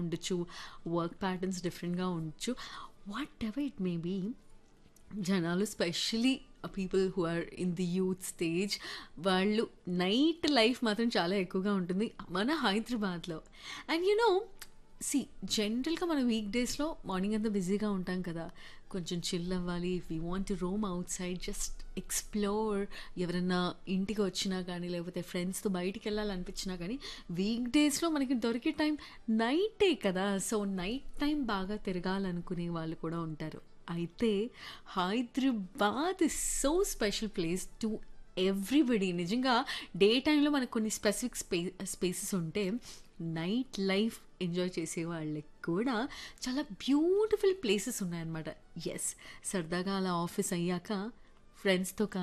ఉండొచ్చు work patterns డిఫరెంట్గా ఉండొచ్చు whatever it may be జనాలు specially people who are in the youth stage వాళ్ళు నైట్ లైఫ్ మాత్రం చాలా ఎక్కువగా ఉంటుంది మన హైదరాబాద్లో అండ్ యునో సి జనరల్గా మన వీక్ డేస్లో మార్నింగ్ అంతా బిజీగా ఉంటాం కదా కొంచెం చిల్ అవ్వాలి we want to roam outside just explore ఎవరన్నా ఇంటికి వచ్చినా కానీ లేకపోతే ఫ్రెండ్స్తో బయటికి వెళ్ళాలనిపించినా కానీ వీక్ డేస్లో మనకి దొరికే టైం నైటే కదా సో నైట్ టైం బాగా తిరగాలనుకునే వాళ్ళు కూడా ఉంటారు అయితే Hyderabad is so special place to everybody నిజంగా డే టైంలో మనకు కొన్ని స్పెసిఫిక్ స్పే స్పేసెస్ ఉంటే నైట్ లైఫ్ ఎంజాయ్ చేసే వాళ్ళకి కూడా చాలా బ్యూటిఫుల్ ప్లేసెస్ ఉన్నాయన్నమాట ఎస్ సరదాగా అలా ఆఫీస్ అయ్యాక ఫ్రెండ్స్తో